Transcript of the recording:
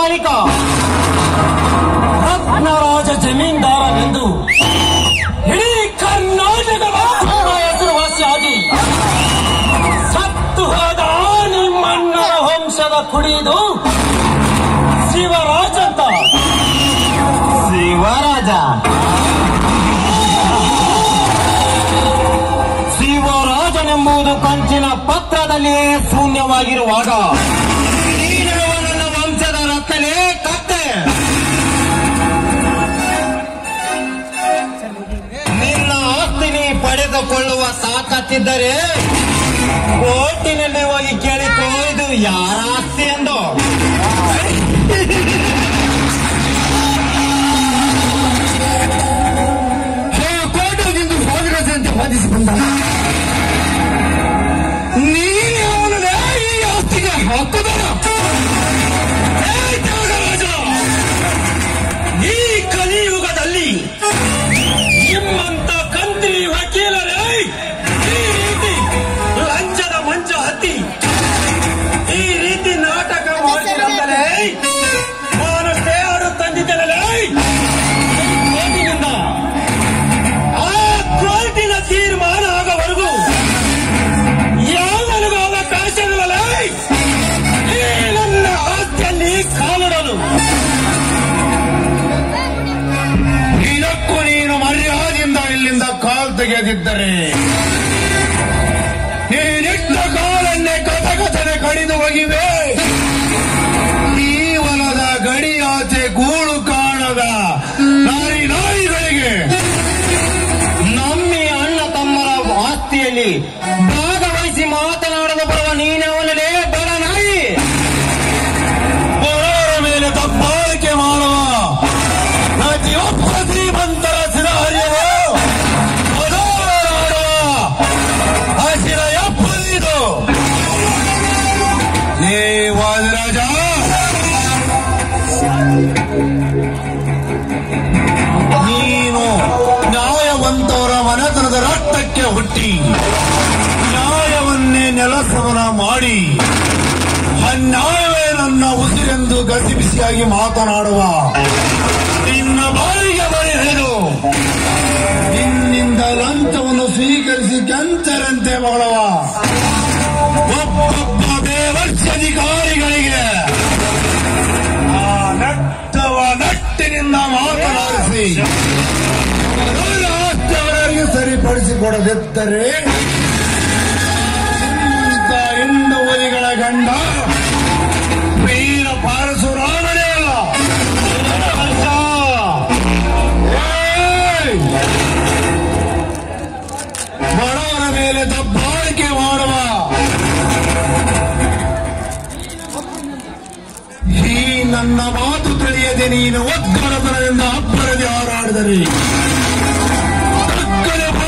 ಮಾಲೀಕ ರತ್ನರಾಜ ಜಮೀನ್ದಾರನೆಂದು ಇಡೀ ಕರ್ನಾಟಕದ ಹೆಸರುವಾಸಿಯಾಗಿ ಸತ್ತು ಹೋದ ನಿಮ್ಮಣ್ಣ ವಂಶದ ಕುಡಿದು ಶಿವರಾಜ್ ಅಂತ ಶಿವರಾಜ ಶಿವರಾಜನೆಂಬುದು ಕಂಚಿನ ಪತ್ರದಲ್ಲಿಯೇ ಶೂನ್ಯವಾಗಿರುವಾಗ ನೀನು ನನ್ನ ವಂಶದ ರತ್ನನೇ ಕತ್ತೆ ನಿನ್ನ ಆಸ್ತಿ ನೀ ಪಡೆದುಕೊಳ್ಳುವ ತಾಕತ್ತಿದ್ದರೆ ಕೋರ್ಟಿನಲ್ಲಿ ಹೋಗಿ ಕೇಳಿಕೋ ಇದು ಯಾರ ಆಸ್ತಿ ಎಂದು ಕೋಟೆಗಿಂದು ಸಾವಿರದಂತೆ ವಾದಿಸಿ ಬಂದ ನೀನೇ ಅವನನ್ನ ಈ ಆಸ್ತಿಗೆ ಹಕ್ಕುದಾರ ಹೇ ತ್ಯಾಗರಾಜ ಈ ಕಲಿಯುಗದಲ್ಲಿ ನಿಮ್ಮಂತ ಕಂತ್ರಿ ವಕೀಲರೇ ಈ ರೀತಿ ಲಂಚದ ಮಂಚ ಹತ್ತಿ ಈ ರೀತಿ ನಾಟಕ ಮಾಡಿದಂದರೆ ನಾನು ಸ್ಟೇ ಆರ್ಡರ್ ತಂದಿದ್ದೇನಲೇ ಕೋರ್ಟಿನಿಂದ ಆ ಕೋರ್ಟಿನ ತೀರ್ಮಾನ ಆಗೋವರೆಗೂ ಯಾವನಿಗೂ ಅವಕಾಶವಿಲ್ಲಲೇ ಈ ನನ್ನ ಆಸ್ತಿಯಲ್ಲಿ ಕಾಲಿಡಲು ಇದಕ್ಕೂ ನೀನು ಮರ್ಯಾದೆಯಿಂದ ಇಲ್ಲಿಂದ ಕಾಲ್ ತೆಗೆದಿದ್ದರೆ ನೀನಿಟ್ಟ ಕಾಲನ್ನೇ ಕಥಕಥನೆ ಕಡಿದು ಹೋಗಿವೆ ಈ ಹೊಲದ ಗಡಿಯಾಚೆ ಗೂಳು ಕಾಣದ ನಾಯಿ ನಾಯಿಗಳಿಗೆ ನಮ್ಮಿ ಅಣ್ಣ ತಮ್ಮರ ಆಸ್ತಿಯಲ್ಲಿ ಭಾಗವಹಿಸಿ ಮಾತನಾಡದ ಬರುವ ನೀನವನೇ ಬಡ ನಾಯಿ ಬರೋರ ಮೇಲೆ ದಬ್ಬಾಳಿಕೆ ಮಾಡುವ ಪ್ರತಿಯೊಬ್ಬ ಶ್ರೀಮಂತರ ಸಿರಹರಿಯರು ಬಡವರಾಡುವ ಹಸಿರ ಎಪ್ಪಲಿದು ಏ ವಾದಿರಾಜ ನೀನು ನ್ಯಾಯವಂತವರ ಮನೆತನದ ರಕ್ತಕ್ಕೆ ಹುಟ್ಟಿ ನ್ಯಾಯವನ್ನೇ ನೆಲಸಮನ ಮಾಡಿ ಅನ್ಯಾಯವೇ ನನ್ನ ಉಸಿರೆಂದು ಗಸಿಬಿಸಿಯಾಗಿ ಮಾತನಾಡುವ ನಿನ್ನ ಬಾಯಿಗೆ ಬಳಿ ಹಿಡಿದು ನಿನ್ನಿಂದ ಲಂಚವನ್ನು ಸ್ವೀಕರಿಸಿ ಕೆಂಚರಂತೆ ಮಾಡುವ ಒಬ್ಬೊಬ್ಬ ಬೇವರ್ಷಧಿಕಾರಿಗಳಿಗೆ ಆ ನಟ್ಟವ ನಟ್ಟಿನಿಂದ ಮಾತನಾಡಿಸಿ ನನ್ನ ಆಸ್ತಿಯವರಿಗೆ ಸರಿಪಡಿಸಿಕೊಡದಿದ್ದರೆ ಇಂಥ ಹೆಣ್ಣು ಒಲಿಗಳ ಗಂಡ ವೀರ ಪಾರಸುರಾಮನೇ ಅಲ್ಲ ಅಲ್ಲ. ಏಯ್! ಬಡವರ ಮೇಲೆ ದಬ್ಬಾಳಿಕೆ ಮಾಡುವ ಈ ನನ್ನ ಮಾತು ತಿಳಿಯದೆ ನೀನು ಒಗ್ಗಡತನದಿಂದ ಅಬ್ಬರದೆ ಹಾರಾಡಿದರೆ